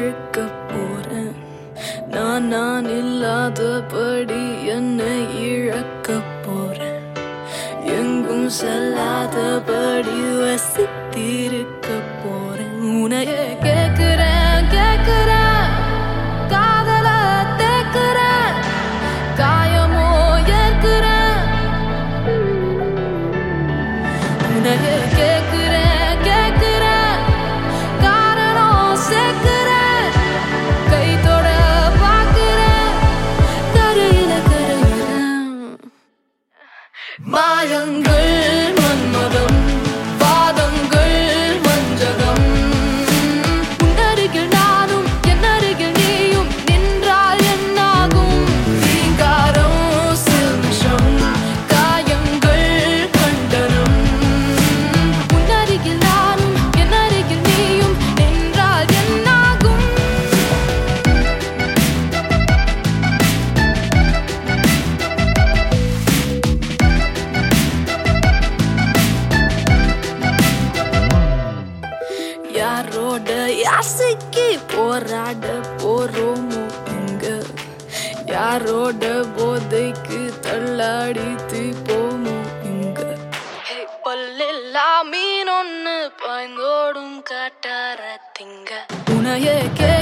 இழுக்க போறேன் நான் நான் இல்லாதபடி என்னை இழக்க போறேன் எங்கும் செல்லாதபடி வசித்திருக்க போறேன் உனையே கேக்குறேன் கேக்குறேன் காதல தேக்குறேன் காயமோ ஏற்கிறேன் உனையே கேக்குறேன் கேக்குறேன் காரணம் சேர்க்கிறேன் கை தொட பார்க்கிறேன் கரையில கரையிறேன் மாயங்கள் மன்மதம் வாதங்கள் வஞ்சகம் உன்னருகில் நானும் என் அருகில் நீயும் நின்றால் என்னாகும் ரீங்காரம் சில்மிஷம் காயங்கள் கண்டனம் உன்னருகில் நானும் என் அருகில் நீயும் நின்றால் என்னாகும் யாரோட யாசைக்கு போராட போறோமோ இங்க யாரோட போதைக்கு தள்ளாடி தீப்போமோ இங்க ஹே, பல்லெல்லா மீன் ஒண்ணு பாய்ந்தோடும் காட்டார திங்க உனையே கே